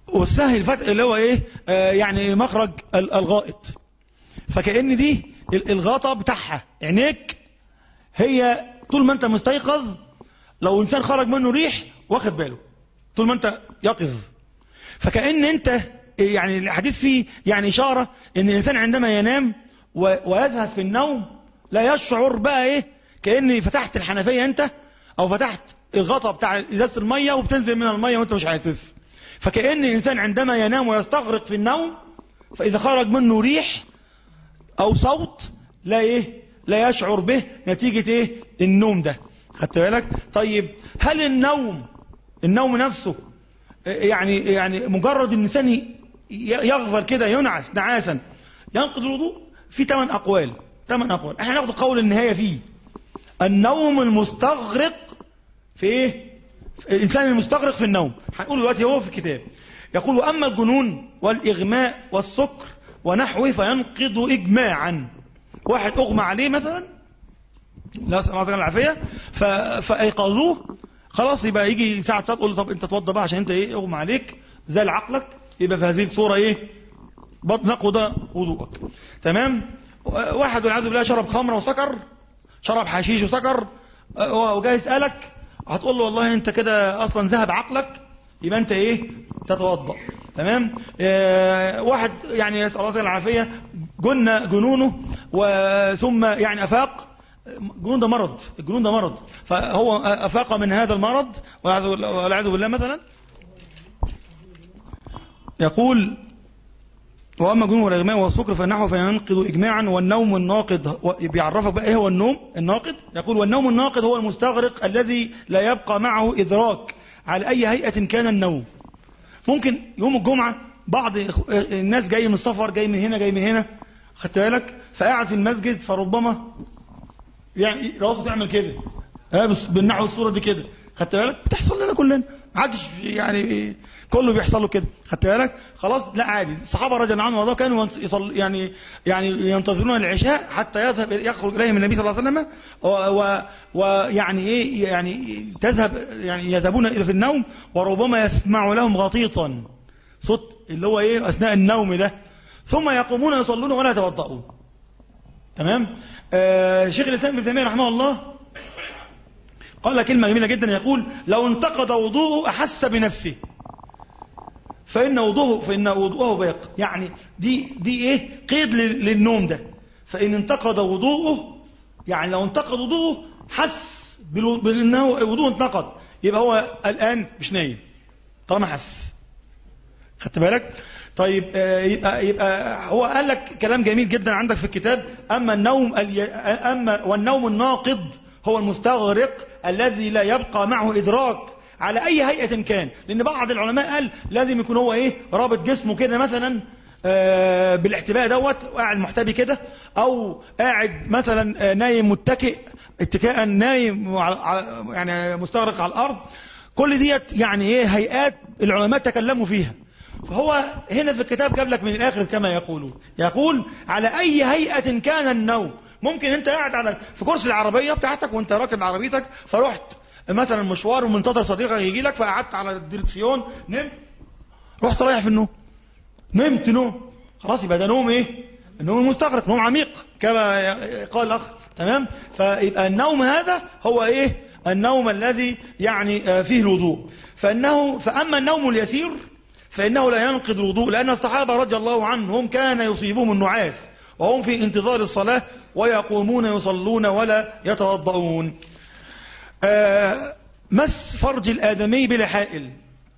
[SPEAKER 2] والسهل الفتح اللي هو ايه آه يعني مخرج ال- الغائط فكأن دي ال- الغطا بتاعها عينيك هي طول ما انت مستيقظ لو انسان خرج منه ريح واخد باله طول ما انت يقظ فكأن انت يعني الحديث فيه يعني إشارة ان الإنسان عندما ينام و- ويذهب في النوم لا يشعر بقى ايه كأن فتحت الحنفية انت او فتحت الغطا بتاع ازازة المية وبتنزل من المية وانت مش حاسس فكأن الإنسان عندما ينام ويستغرق في النوم فإذا خرج منه ريح أو صوت لا إيه لا يشعر به نتيجة إيه النوم ده خدت بالك طيب هل النوم النوم نفسه يعني يعني مجرد الإنسان ي- يغفل كده ينعس نعاسا ينقض الوضوء في ثمان أقوال ثمان أقوال احنا ناخد قول النهاية فيه النوم المستغرق في ايه الإنسان المستغرق في النوم هنقول دلوقتي هو في الكتاب يقول وأما الجنون والإغماء والسكر ونحوه فينقض إجماعا واحد أغمى عليه مثلا لا نسأل الله تعالى العافية ف... فأيقظوه خلاص يبقى يجي ساعة ساعة تقول له طب أنت توضى بقى عشان أنت إيه أغمى عليك زال عقلك يبقى في هذه الصورة إيه بط نقض وضوءك تمام واحد والعياذ بالله شرب خمر وسكر شرب حشيش وسكر أه، وجاي يسألك هتقول له والله انت كده اصلا ذهب عقلك يبقى انت ايه تتوضا تمام آه واحد يعني يسال الله العافيه جن جنونه وثم يعني افاق الجنون ده مرض الجنون ده مرض فهو افاق من هذا المرض والعياذ- والعياذ بالله مثلا يقول واما الجنون والاغماء والسكر فنحو فينقض اجماعا والنوم الناقض و- بيعرفك بقى ايه هو النوم الناقض يقول والنوم الناقض هو المستغرق الذي لا يبقى معه ادراك على اي هيئه كان النوم ممكن يوم الجمعه بعض إخ- الناس جاي من السفر جاي من هنا جاي من هنا خدت بالك فقاعد في المسجد فربما يعني راسه تعمل كده ها بس بالنحو الصوره دي كده خدت بالك بتحصل لنا كلنا ما حدش يعني كله بيحصل له كده خدت بالك خلاص لا عادي الصحابه رضي الله عنهم وارضاهم كانوا يصل يعني يعني ينتظرون العشاء حتى يذهب يخرج اليهم النبي صلى الله عليه وسلم و- و- ويعني ايه يعني تذهب يعني يذهبون الى في النوم وربما يسمع لهم غطيطا صوت اللي هو ايه اثناء النوم ده ثم يقومون يصلون ولا يتوضؤون تمام آه شيخ الاسلام ابن تيميه رحمه الله قال كلمه جميله جدا يقول لو انتقض وضوءه احس بنفسه فان وضوءه فان وضوءه باق يعني دي دي ايه قيد لل- للنوم ده فان انتقض وضوءه يعني لو انتقض وضوءه حس بالو- بانه وضوءه انتقض يبقى هو الان مش نايم طالما حس خدت بالك طيب آه، يبقى يبقى هو قال لك كلام جميل جدا عندك في الكتاب اما النوم الي... اما والنوم الناقض هو المستغرق الذي لا يبقى معه ادراك على اي هيئه كان لان بعض العلماء قال لازم يكون هو ايه رابط جسمه كده مثلا آه، بالاحتباء دوت وقاعد محتبي كده او قاعد مثلا آه، نايم متكئ اتكاء نايم على على- يعني مستغرق على الارض كل ديت يعني ايه هيئات العلماء تكلموا فيها فهو هنا في الكتاب جاب لك من الاخر كما يقولون يقول على اي هيئه كان النوم ممكن انت قاعد على في كرسي العربيه بتاعتك وانت راكب عربيتك فرحت مثلا مشوار ومنتظر صديقك يجي لك فقعدت على الدركسيون نمت رحت رايح في النوم نمت نوم خلاص يبقى ده نوم ايه النوم المستغرق نوم عميق كما قال الاخ تمام فيبقى النوم هذا هو ايه النوم الذي يعني آه، فيه الوضوء فانه فاما النوم اليسير فانه لا ينقض الوضوء لان الصحابه رضي الله عنهم كان يصيبهم النعاس وهم في انتظار الصلاه ويقومون يصلون ولا يتوضؤون آه، مس فرج الادمي بلا حائل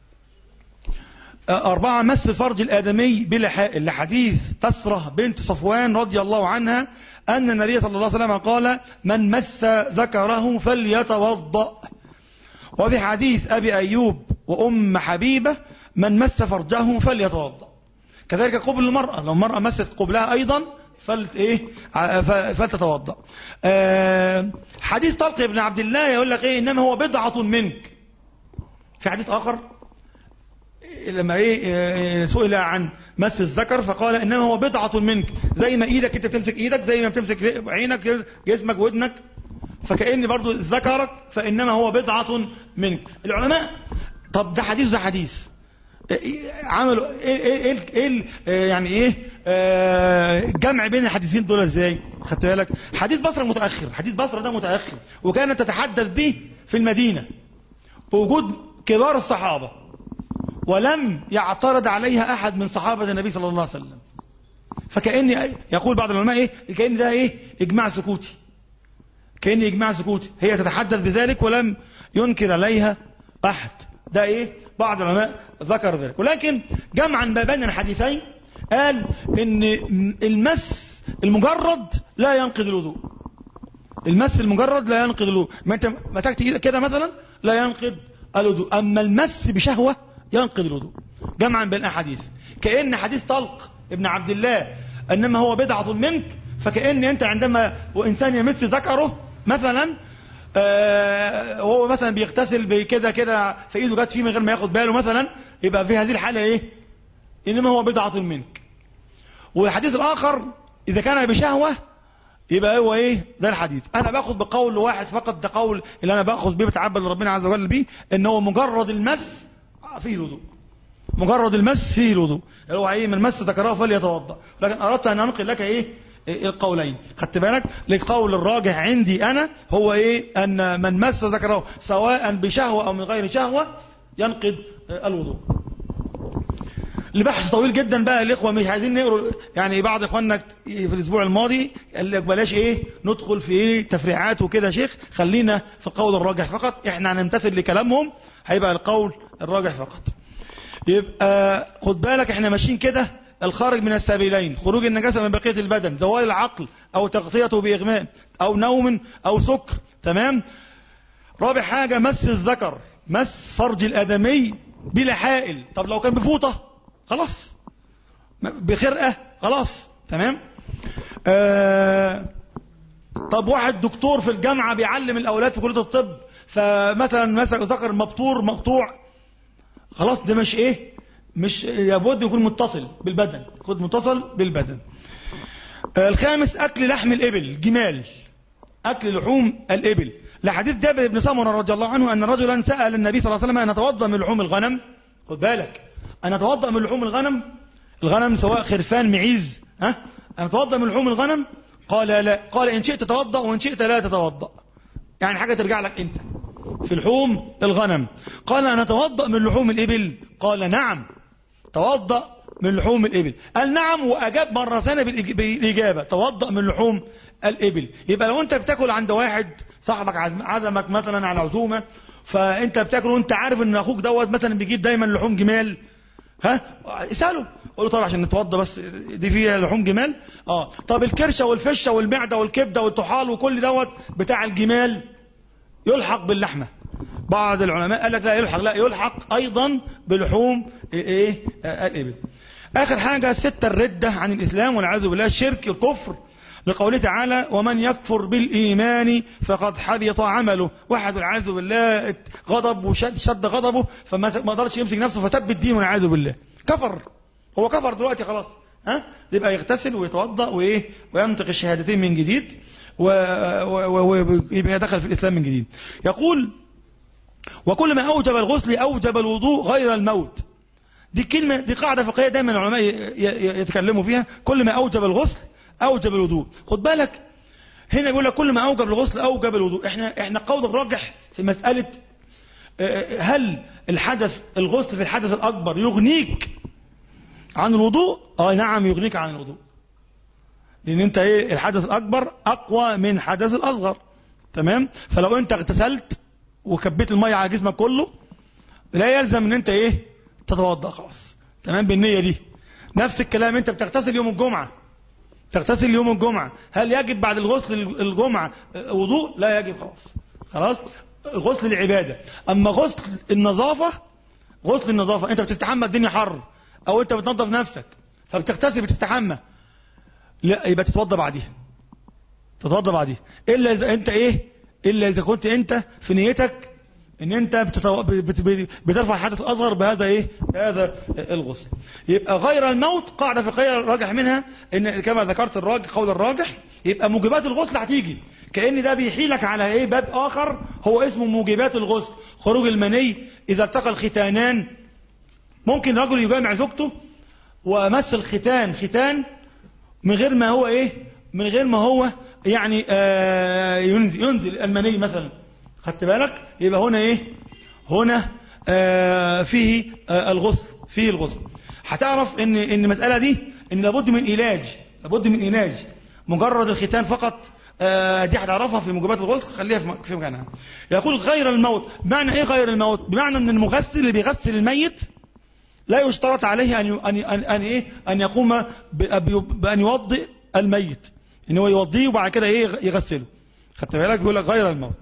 [SPEAKER 2] أربعة مس فرج الآدمي بلا حائل لحديث تسرة بنت صفوان رضي الله عنها أن النبي صلى الله عليه وسلم قال من مس ذكره فليتوضأ وفي حديث أبي أيوب وأم حبيبة من مس فرجه فليتوضأ كذلك قبل المرأة لو المرأة مست قبلها أيضا فلت إيه ع- ف- فلتتوضأ آه، حديث طلق بن عبد الله يقول لك إيه إنما هو بضعة منك في حديث آخر لما ايه آه، سئل عن مس الذكر فقال انما هو بضعة منك زي ما ايدك انت بتمسك ايدك زي ما بتمسك عينك جسمك ودنك فكأن برضو ذكرك فانما هو بضعة منك العلماء طب ده حديث ده حديث عملوا ايه ايه ايه, إيه يعني ايه آه جمع بين الحديثين دول ازاي خدت بالك حديث بصره متاخر حديث بصره ده متاخر وكانت تتحدث به في المدينه بوجود كبار الصحابه ولم يعترض عليها احد من صحابه النبي صلى الله عليه وسلم فكأن يقول بعض العلماء ايه كأن ده ايه اجماع سكوتي كأن اجماع سكوتي هي تتحدث بذلك ولم ينكر عليها احد ده ايه بعض العلماء ذكر ذلك ولكن جمعا ما بين الحديثين قال ان المس المجرد لا ينقض الوضوء المس المجرد لا ينقض الوضوء ما انت مسكت ايدك كده مثلا لا ينقض الوضوء اما المس بشهوه ينقض الوضوء جمعا بين الاحاديث كأن حديث طلق ابن عبد الله انما هو بدعة منك فكأن انت عندما وانسان يمس ذكره مثلا آه وهو مثلا بيغتسل بكده كده في ايده جت فيه من غير ما ياخد باله مثلا يبقى في هذه الحالة ايه انما هو بدعة منك والحديث الاخر اذا كان بشهوة يبقى هو ايه ده الحديث انا باخد بقول واحد فقط ده قول اللي انا باخذ بيه بتعبد لربنا عز وجل بيه ان هو مجرد المس فيه الوضوء مجرد المس فيه الوضوء هو ايه من مس ذكره فليتوضا لكن اردت ان انقل لك ايه القولين خدت بالك القول الراجح عندي انا هو ايه ان من مس ذكره سواء بشهوه او من غير شهوه ينقض الوضوء لبحث طويل جدا بقى الاخوه مش عايزين نقروا يعني بعض اخواننا في الاسبوع الماضي قال لك بلاش ايه ندخل في ايه تفريعات وكده يا شيخ خلينا في القول الراجح فقط احنا هنمتثل لكلامهم هيبقى القول الراجح فقط يبقى خد بالك احنا ماشيين كده الخارج من السبيلين خروج النجاسة من بقية البدن زوال العقل او تغطيته باغماء او نوم او سكر تمام رابع حاجة مس الذكر مس فرج الادمي بلا حائل طب لو كان بفوطة خلاص بخرقة خلاص تمام آه طب واحد دكتور في الجامعة بيعلم الاولاد في كلية الطب فمثلا مسك ذكر مبتور مقطوع خلاص ده مش ايه مش لابد يكون متصل بالبدن يكون متصل بالبدن آه الخامس اكل لحم الابل جمال اكل لحوم الابل لحديث جابر بن سمره رضي الله عنه ان رجلا سال النبي صلى الله عليه وسلم ان نتوضا من لحوم الغنم خد بالك ان نتوضا من لحوم الغنم الغنم سواء خرفان معيز ها ان نتوضا من لحوم الغنم قال لا قال ان شئت تتوضا وان شئت لا تتوضا يعني حاجه ترجع لك انت في لحوم الغنم قال أنا أتوضأ من لحوم الإبل قال نعم توضأ من لحوم الإبل قال نعم وأجاب مرة ثانية بالإجابة توضأ من لحوم الإبل يبقى لو أنت بتاكل عند واحد صاحبك عزمك مثلا على عزومة فأنت بتاكل وأنت عارف أن أخوك دوت مثلا بيجيب دايما لحوم جمال ها اسأله قول له طبعا عشان نتوضى بس دي فيها لحوم جمال اه طب الكرشه والفشه والمعده والكبده والطحال وكل دوت بتاع الجمال يلحق باللحمة بعض العلماء قال لك لا يلحق لا يلحق أيضا بلحوم إيه الإبل آخر حاجة ستة الردة عن الإسلام والعياذ بالله الشرك الكفر لقوله تعالى ومن يكفر بالإيمان فقد حبط عمله واحد والعياذ بالله غضب وشد شد غضبه فما ما قدرش يمسك نفسه فتب الدين والعياذ بالله كفر هو كفر دلوقتي خلاص ها يبقى يغتسل ويتوضا وايه وينطق الشهادتين من جديد ويبقى دخل في الإسلام من جديد يقول وكل ما أوجب الغسل أوجب الوضوء غير الموت دي كلمة دي قاعدة فقهية دايما العلماء يتكلموا فيها كل ما أوجب الغسل أوجب الوضوء خد بالك هنا يقول لك كل ما أوجب الغسل أوجب الوضوء احنا احنا قول الراجح في مسألة هل الحدث الغسل في الحدث الأكبر يغنيك عن الوضوء اه نعم يغنيك عن الوضوء لان انت ايه الحدث الاكبر اقوى من حدث الاصغر تمام فلو انت اغتسلت وكبيت الميه على جسمك كله لا يلزم ان انت ايه تتوضا خلاص تمام بالنيه دي نفس الكلام انت بتغتسل يوم الجمعه تغتسل يوم الجمعه هل يجب بعد الغسل الجمعه وضوء لا يجب خلاص خلاص غسل العباده اما غسل النظافه غسل النظافه انت بتستحمى الدنيا حر او انت بتنظف نفسك فبتغتسل بتستحمى لا يبقى تتوضى بعديها تتوضى بعديها الا اذا انت ايه الا اذا كنت انت في نيتك ان انت بتتو... بت... بترفع الحدث الاصغر بهذا ايه بهذا الغسل يبقى غير الموت قاعده فقهيه راجح منها ان كما ذكرت الراجح قول الراجح يبقى موجبات الغسل هتيجي كأن ده بيحيلك على ايه باب اخر هو اسمه موجبات الغسل خروج المني اذا التقى الختانان ممكن رجل يجامع زوجته ومس الختان ختان من غير ما هو ايه من غير ما هو يعني آه ينزل, ينزل المني مثلا خدت بالك يبقى هنا ايه هنا آه فيه آه الغسل فيه الغسل هتعرف ان ان المساله دي ان لابد من علاج لابد من علاج مجرد الختان فقط آه دي هتعرفها في موجبات الغسل خليها في في مكانها يقول غير الموت بمعنى ايه غير الموت بمعنى ان المغسل اللي بيغسل الميت لا يشترط عليه ان ان ان, أن ايه ان يقوم بان يوضئ الميت ان هو يوضيه وبعد كده ايه يغسله خدت بالك بيقول لك غير الموت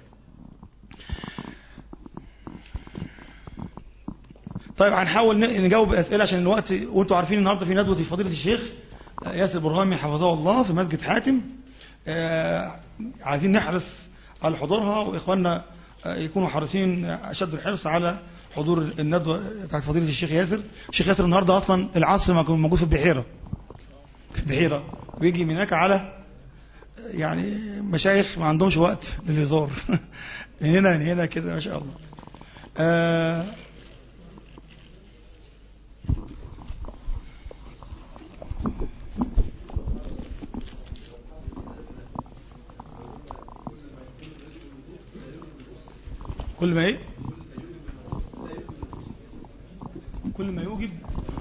[SPEAKER 2] طيب هنحاول نجاوب اسئله عشان الوقت وانتم عارفين النهارده في ندوه فضيله الشيخ ياسر برهامي حفظه الله في مسجد حاتم آه عايزين نحرص على حضورها واخواننا آه يكونوا حريصين اشد الحرص على حضور الندوه بتاعت فضيله الشيخ ياسر الشيخ ياسر النهارده اصلا العصر ما كان موجود في البحيره في البحيره ويجي من هناك على يعني مشايخ ما عندهمش وقت للهزار من هنا من هنا كده ما شاء الله آه كل ما ايه كل ما يوجب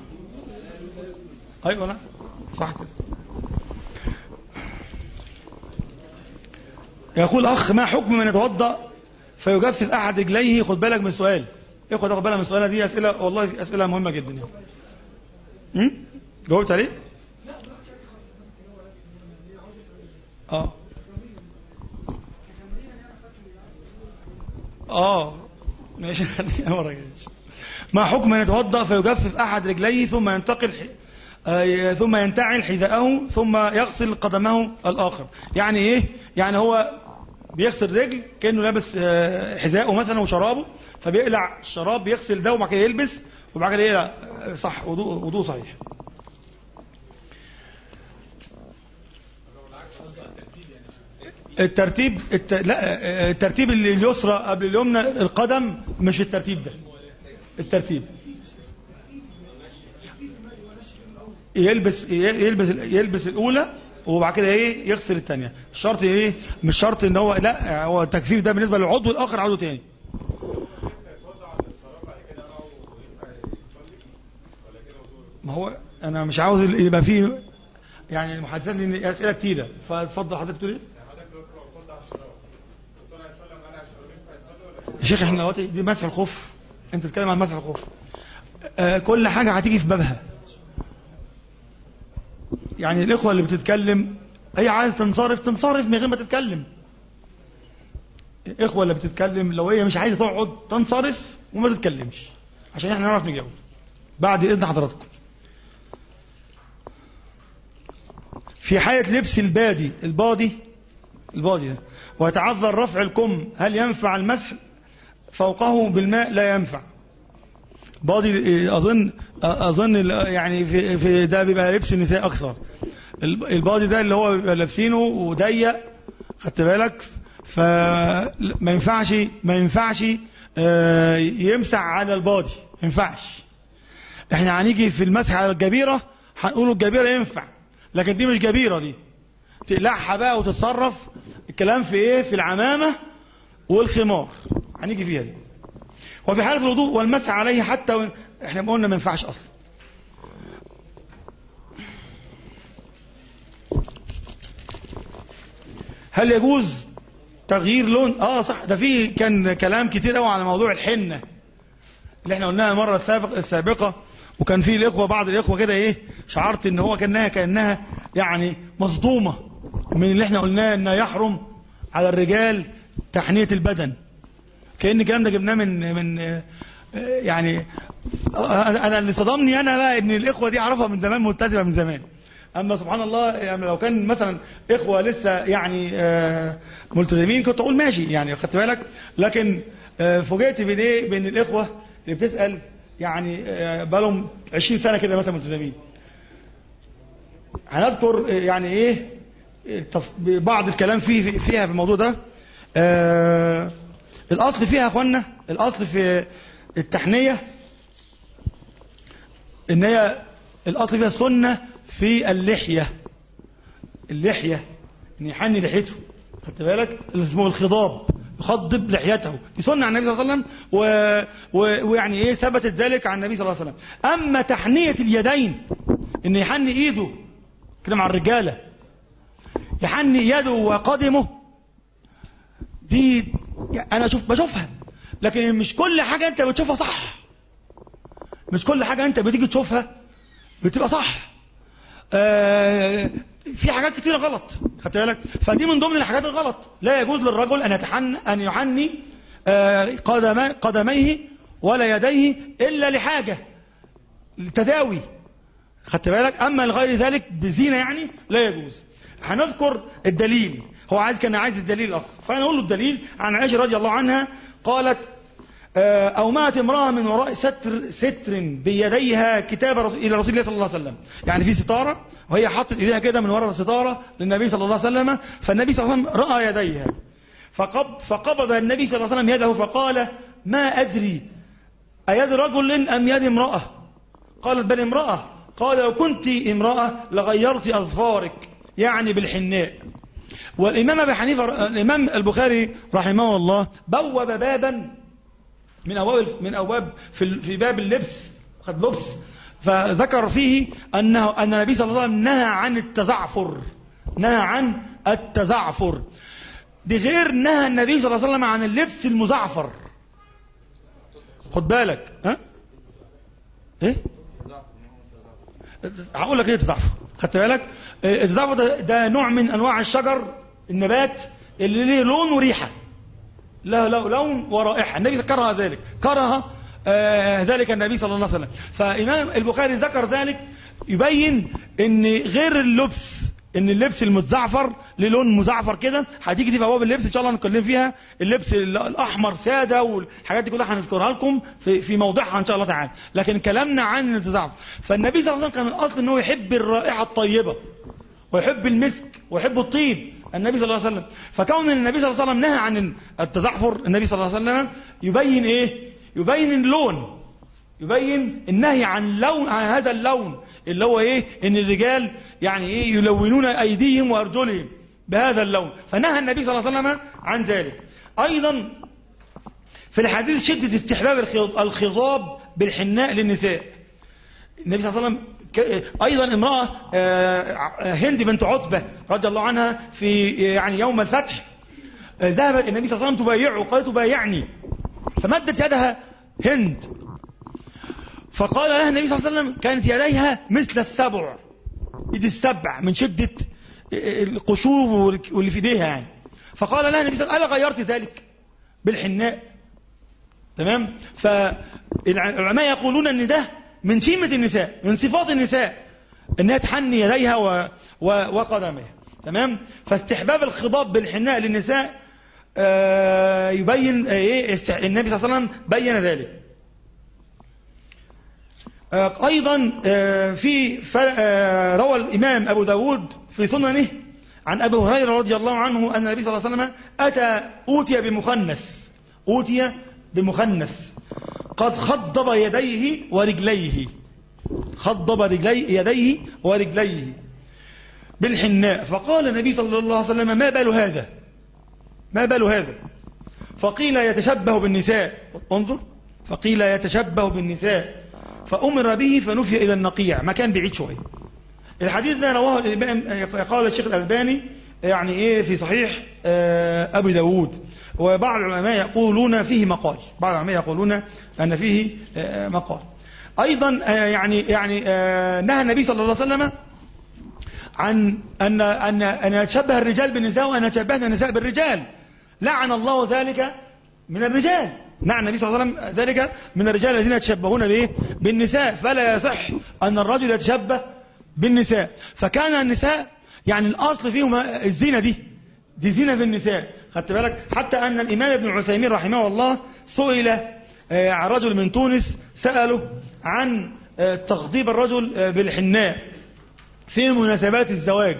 [SPEAKER 2] ايوه لا صح كده يقول اخ ما حكم من يتوضا فيجفف احد رجليه خد بالك من السؤال اخد خد بالك من السؤال دي اسئله والله اسئله مهمه جدا يعني امم جاوبت عليه اه اه ماشي خلينا ورا ما حكم ان يتوضا فيجفف احد رجليه ثم ينتقل آه ثم ينتعل حذاءه ثم يغسل قدمه الاخر يعني ايه يعني هو بيغسل رجل كانه لابس آه حذاءه مثلا وشرابه فبيقلع الشراب بيغسل ده وبعد كده يلبس وبعد كده يقلع صح وضوء وضوء صحيح الترتيب الت... لا الترتيب اللي اليسرى قبل اليمنى القدم مش الترتيب ده الترتيب يلبس يلبس يلبس الاولى وبعد كده ايه يغسل الثانيه الشرط ايه مش شرط ان هو لا هو التجفيف ده بالنسبه للعضو الاخر عضو تاني ما هو انا مش عاوز يبقى فيه يعني المحادثات لان اسئله كتيره فاتفضل حضرتك تقول ايه يا شيخ احنا دلوقتي دي مسح الخوف انت بتتكلم عن مسح الخوف آه كل حاجه هتيجي في بابها يعني الاخوه اللي بتتكلم هي عايزه تنصرف تنصرف من غير ما تتكلم الاخوه اللي بتتكلم لو هي مش عايزه تقعد تنصرف وما تتكلمش عشان احنا نعرف نجاوب بعد اذن حضراتكم في حالة لبس البادي البادي البادي ده ويتعذر رفع الكم هل ينفع المسح فوقه بالماء لا ينفع بادي اظن اظن يعني في, في ده بيبقى لبس النساء اكثر البادي ده اللي هو بيبقى لابسينه وضيق خدت بالك فما ينفعش ما ينفعش يمسح على البادي ما ينفعش احنا هنيجي في المسح على الجبيره هنقول الجبيره ينفع لكن دي مش جبيره دي تقلعها بقى وتتصرف الكلام في ايه في العمامه والخمار هنيجي فيها دي وفي حاله الوضوء والمسح عليه حتى و... احنا قلنا ما ينفعش اصلا هل يجوز تغيير لون اه صح ده في كان كلام كتير قوي على موضوع الحنه اللي احنا قلناها المره السابق السابقه وكان في الاخوه بعض الاخوه كده ايه شعرت ان هو كانها كانها يعني مصدومه من اللي احنا قلناه انه يحرم على الرجال تحنيه البدن كان الكلام ده جبناه من من يعني انا اللي صدمني انا بقى ان الاخوه دي اعرفها من زمان ملتزمه من زمان اما سبحان الله يعني لو كان مثلا اخوه لسه يعني ملتزمين كنت اقول ماشي يعني خدت بالك لكن فوجئت بين ايه بين الاخوه اللي بتسال يعني بقالهم 20 سنه كده مثلا ملتزمين هنذكر يعني ايه بعض الكلام فيه فيها في الموضوع ده آه الاصل فيها يا اخوانا الاصل في التحنيه ان هي الاصل فيها السنه في اللحيه اللحيه ان يحني لحيته خدت بالك اللي اسمه الخضاب يخضب لحيته دي سنه عن النبي صلى الله عليه وسلم و... و... ويعني ايه ثبتت ذلك عن النبي صلى الله عليه وسلم اما تحنيه اليدين ان يحني ايده كده مع الرجاله يحني يده وقدمه دي انا شوف بشوفها لكن مش كل حاجه انت بتشوفها صح مش كل حاجه انت بتيجي تشوفها بتبقى صح آه في حاجات كتيرة غلط خدت بالك فدي من ضمن الحاجات الغلط لا يجوز للرجل ان يتحن ان يحني آه قدمي قدميه ولا يديه الا لحاجه للتداوي خدت بالك اما لغير ذلك بزينه يعني لا يجوز هنذكر الدليل هو عايز كان عايز الدليل الاخر فانا اقول له الدليل عن عائشه رضي الله عنها قالت أومأت امرأة من وراء ستر ستر بيديها كتاب رسول إلى رسول الله صلى الله عليه وسلم يعني في ستارة وهي حطت إيديها كده من وراء الستارة للنبي صلى الله عليه وسلم فالنبي صلى الله عليه وسلم رأى يديها فقب فقبض النبي صلى الله عليه وسلم يده فقال ما أدري أيد رجل أم يد امرأة قالت بل امرأة قال لو كنت امرأة لغيرت أظفارك يعني بالحناء والإمام أبي حنيفة الإمام البخاري رحمه الله بوب بابا من أبواب من أبواب في في باب اللبس قد لبس فذكر فيه أنه أن النبي صلى الله عليه وسلم نهى عن التزعفر نهى عن التزعفر بغير نهى النبي صلى الله عليه وسلم عن اللبس المزعفر خد بالك ها ايه هقول لك ايه التزعفر خدت بالك التزعفر ده, ده نوع من انواع الشجر النبات اللي ليه لون وريحه له له لون ورائحة النبي كره ذلك كره آه ذلك النبي صلى الله عليه وسلم فإمام البخاري ذكر ذلك يبين ان غير اللبس ان اللبس المتزعفر للون مزعفر كده هتيجي دي في ابواب اللبس ان شاء الله هنتكلم فيها اللبس الاحمر ساده والحاجات دي كلها هنذكرها لكم في في موضعها ان شاء الله تعالى لكن كلامنا عن التزعفر فالنبي صلى الله عليه وسلم كان الاصل ان هو يحب الرائحه الطيبه ويحب المسك ويحب الطيب النبي صلى الله عليه وسلم فكون النبي صلى الله عليه وسلم نهى عن التزعفر النبي صلى الله عليه وسلم يبين ايه يبين اللون يبين النهي عن لون عن هذا اللون اللي هو ايه ان الرجال يعني ايه يلونون ايديهم وارجلهم بهذا اللون فنهى النبي صلى الله عليه وسلم عن ذلك ايضا في الحديث شدة استحباب الخضاب بالحناء للنساء النبي صلى الله عليه وسلم أيضا امرأة هند بنت عتبة رضي الله عنها في يعني يوم الفتح ذهبت النبي صلى الله عليه وسلم تبايعه قالت تبايعني فمدت يدها هند فقال لها النبي صلى الله عليه وسلم كانت يديها مثل السبع يد السبع من شدة القشور واللي في ايديها يعني فقال لها النبي صلى الله عليه وسلم ألا غيرت ذلك بالحناء تمام فالعلماء يقولون ان ده من شيمة النساء من صفات النساء انها تحني يديها و... و... وقدمها تمام فاستحباب الخضاب بالحناء للنساء آه يبين ايه است... النبي صلى الله عليه وسلم بين ذلك آه ايضا آه في آه روى الامام ابو داود في سننه عن ابي هريره رضي الله عنه ان النبي صلى الله عليه وسلم اتى اوتي بمخنث اوتي بمخنث قد خضب يديه ورجليه خضب رجلي يديه ورجليه بالحناء فقال النبي صلى الله عليه وسلم ما بال هذا ما بال هذا فقيل يتشبه بالنساء انظر فقيل يتشبه بالنساء فأمر به فنفي إلى النقيع مكان بعيد شوية الحديث ده رواه الإمام قال الشيخ الألباني يعني إيه في صحيح أبي داود وبعض العلماء يقولون فيه مقال بعض العلماء يقولون أن فيه مقال أيضا يعني يعني نهى النبي صلى الله عليه وسلم عن أن أن أن يتشبه الرجال بالنساء وأن يتشبهن النساء بالرجال لعن الله ذلك من الرجال نعم النبي صلى الله عليه وسلم ذلك من الرجال الذين يتشبهون به بالنساء فلا يصح أن الرجل يتشبه بالنساء فكان النساء يعني الأصل فيهم الزينة دي دي زينة في النساء خدت بالك حتى أن الإمام ابن عثيمين رحمه الله سئل عن رجل من تونس سأله عن تغضيب الرجل بالحناء في مناسبات الزواج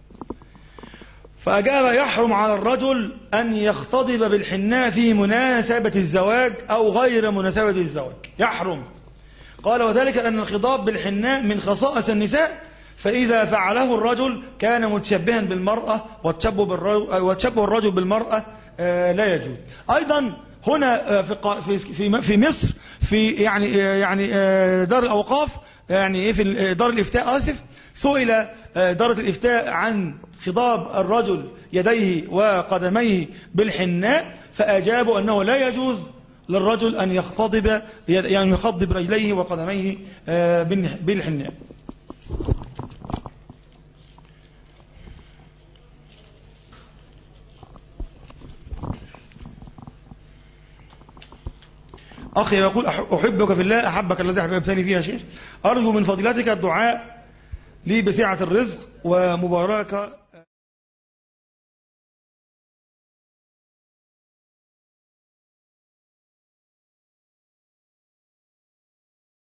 [SPEAKER 2] فأجاب يحرم على الرجل أن يختضب بالحناء في مناسبة الزواج أو غير مناسبة الزواج يحرم قال وذلك أن الخضاب بالحناء من خصائص النساء فإذا فعله الرجل كان متشبها بالمرأة والتشبه بالرجل, والتشبه الرجل بالمرأة آه، لا يجوز أيضا هنا آه، في قا- في في في مصر في يعني آه، يعني آه، دار الأوقاف يعني إيه في ال- آه، دار الإفتاء آسف سئل آه، دارة الإفتاء عن خضاب الرجل يديه وقدميه بالحناء فأجابوا أنه لا يجوز للرجل أن يختضب يعني يخضب رجليه وقدميه آه، بالنح- بالحناء أخي يقول أح- أحبك في الله أحبك الذي أحببتني فيها شيخ أرجو من فضيلتك الدعاء لي بسعة الرزق ومباركة